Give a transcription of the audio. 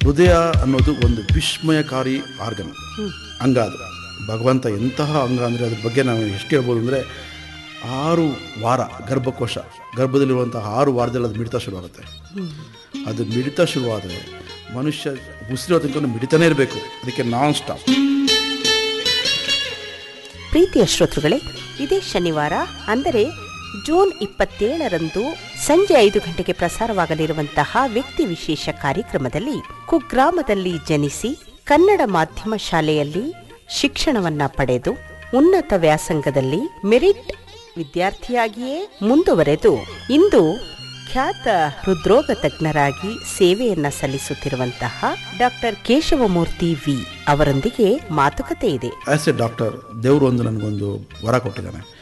ಹೃದಯ ಅನ್ನೋದು ಒಂದು ವಿಸ್ಮಯಕಾರಿ ಆರ್ಗನ್ ಅಂಗ ಅದು ಭಗವಂತ ಎಂತಹ ಅಂಗ ಅಂದರೆ ಅದ್ರ ಬಗ್ಗೆ ನಾವು ಎಷ್ಟು ಹೇಳ್ಬೋದು ಅಂದರೆ ಆರು ವಾರ ಗರ್ಭಕೋಶ ಗರ್ಭದಲ್ಲಿರುವಂತಹ ಆರು ವಾರದಲ್ಲಿ ಅದು ಮಿಡಿತ ಶುರುವಾಗುತ್ತೆ ಅದು ಮಿಡಿತ ಶುರುವಾದರೆ ಮನುಷ್ಯ ಉಸಿರೋ ತನಕ ಮಿಡಿತಾನೇ ಇರಬೇಕು ಅದಕ್ಕೆ ನಾನ್ ಸ್ಟಾಪ್ ಪ್ರೀತಿಯ ಶ್ರೋತೃಗಳೇ ಇದೇ ಶನಿವಾರ ಅಂದರೆ ಜೂನ್ ಇಪ್ಪತ್ತೇಳರಂದು ಸಂಜೆ ಐದು ಗಂಟೆಗೆ ಪ್ರಸಾರವಾಗಲಿರುವಂತಹ ವ್ಯಕ್ತಿ ವಿಶೇಷ ಕಾರ್ಯಕ್ರಮದಲ್ಲಿ ಕುಗ್ರಾಮದಲ್ಲಿ ಜನಿಸಿ ಕನ್ನಡ ಮಾಧ್ಯಮ ಶಾಲೆಯಲ್ಲಿ ಶಿಕ್ಷಣವನ್ನ ಪಡೆದು ಉನ್ನತ ವ್ಯಾಸಂಗದಲ್ಲಿ ಮೆರಿಟ್ ವಿದ್ಯಾರ್ಥಿಯಾಗಿಯೇ ಮುಂದುವರೆದು ಇಂದು ಖ್ಯಾತ ಹೃದ್ರೋಗ ತಜ್ಞರಾಗಿ ಸೇವೆಯನ್ನ ಸಲ್ಲಿಸುತ್ತಿರುವಂತಹ ಡಾಕ್ಟರ್ ಕೇಶವಮೂರ್ತಿ ವಿ ಅವರೊಂದಿಗೆ ಮಾತುಕತೆ ಇದೆ ಆ್ಯಸ್ ಎ ಡಾಕ್ಟರ್ ದೇವರು ಒಂದು ನನಗೊಂದು ವರ ಕೊಟ್ಟಿದ್ದಾನೆ